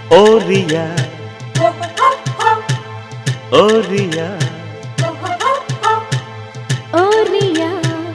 ఓరియా ఓరియా ఓరియా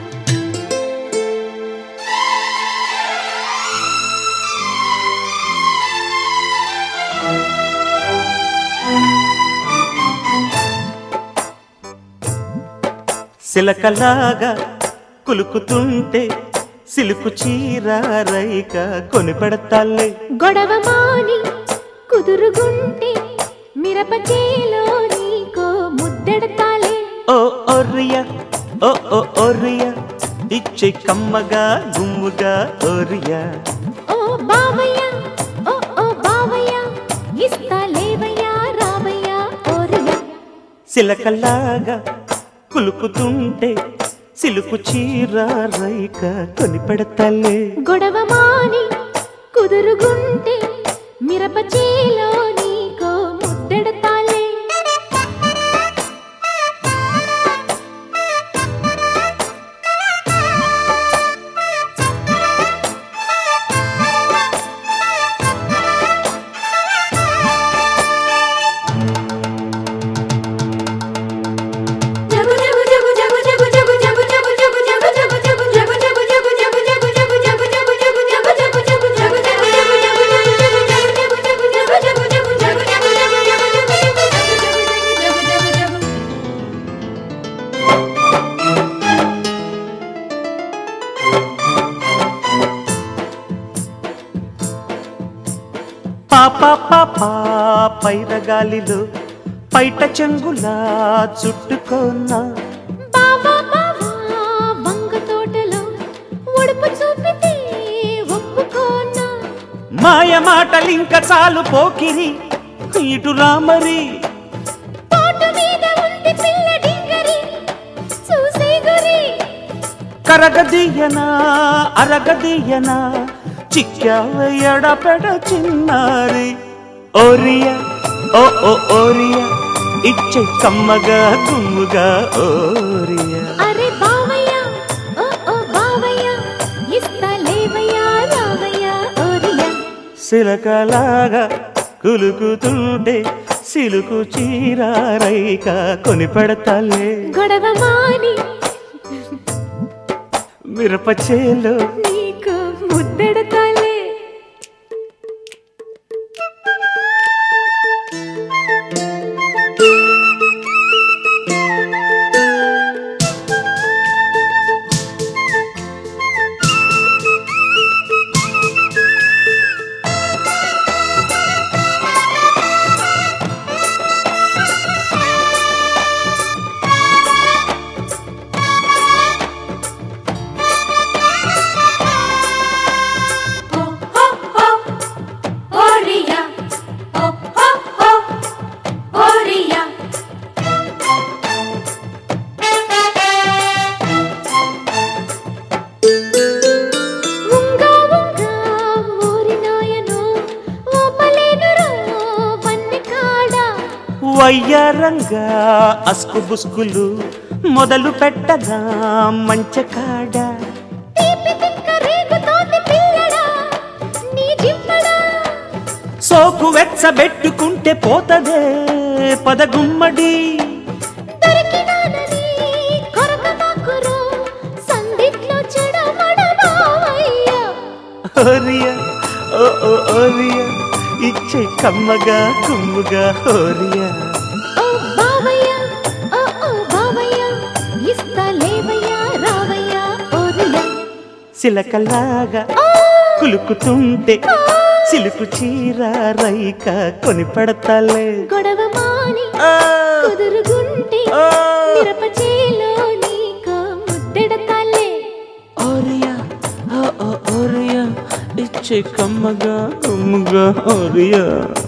సిలకలాగా కులుకుతుంటే silk చీర రైక కొని పెడతాలే గొడవ మాని కుదురుగుంటే మిరప చేలో నీకో ముద్దెడతాలే ఓ ఓరియా ఓ ఓ ఓరియా ఇచ్చే కమ్మగా గుమ్ముగా ఓరియా ఓ బావయ్య ఓ ఓ బావయ్య ఇస్తా లేవయ్యా రావయ్యా ఓరియా సిలకలాగా కులుకుతుంటే సిలుకు చీర రైక కొని పెడతాలే గొడవ మాని కుదురుగుంటే మిరప చేలో నీకో ముద్దెడతాలే పాప పాప పైరగాలిలో పైట చెంగులా చుట్టుకోన్నా బావా బావా వంగ తోటలో ఉడుపు చూపితే ఒప్పుకోనా మాయ మాటలింక చాలు పోకిరి ఇటు రామరి తోట మీద ఉంది పిల్ల డింగరి చూసే గురి కరగదీయనా అరగదీయనా చిక్కావయ్యడ పెడ చిన్నారి ఓరియా ఓ ఓ ఓరియా ఇచ్చే కమ్మగా గుమ్ముగా ఓరియా అరే బావయ్య ఓ ఓ బావయ్య ఇస్తా లేవయ్యా రావయ్యా ఓరియా సిలకలాగా కులుకుతుంటే సిలుకు చీరారైక కొని పెడతాలే గొడవ మాని మిరప చేలో నీకు ముద్దెడతాలే ఓరియా ఓ ఓ ఓ ఓరియా ఉంగా ఉంగా ఓరి నాయనో ఓపలేనురో వన్నె కాడా వయ్యారంగా అస్కు బుస్కులు మొదలు పెట్టగా మంచకాడ తీపి తిక్క రేగుతోంది పిల్లడా నీ జిమ్మడా సోకు వెచ్చబెట్టుకుంటే పోతదే పదగుమ్మడి దొరికినానని కొరక మాకురో సందిట్లో చెడమడ బావయ్య ఓరియా ఓ ఓ ఓరియా ఇచ్చే కమ్మగా కుమ్ముగా ఓరియా ఓ బావయ్య ఓ ఓ బావయ్య ఇస్తా లేవయ్యా రావయ్యా ఓరియా సిలకలాగా కులుకుతుంటే సిలుకు చీర రైక కొని పెడతాలే గొడవ మాని ఆ, కుదురుగుంటే ఆ. మిరప చేలో నీకు ముద్దెడతాలే ఓరియా ఓ ఓ ఓరియా ఇచ్చే కమ్మగా కుమ్ముగా ఓరియా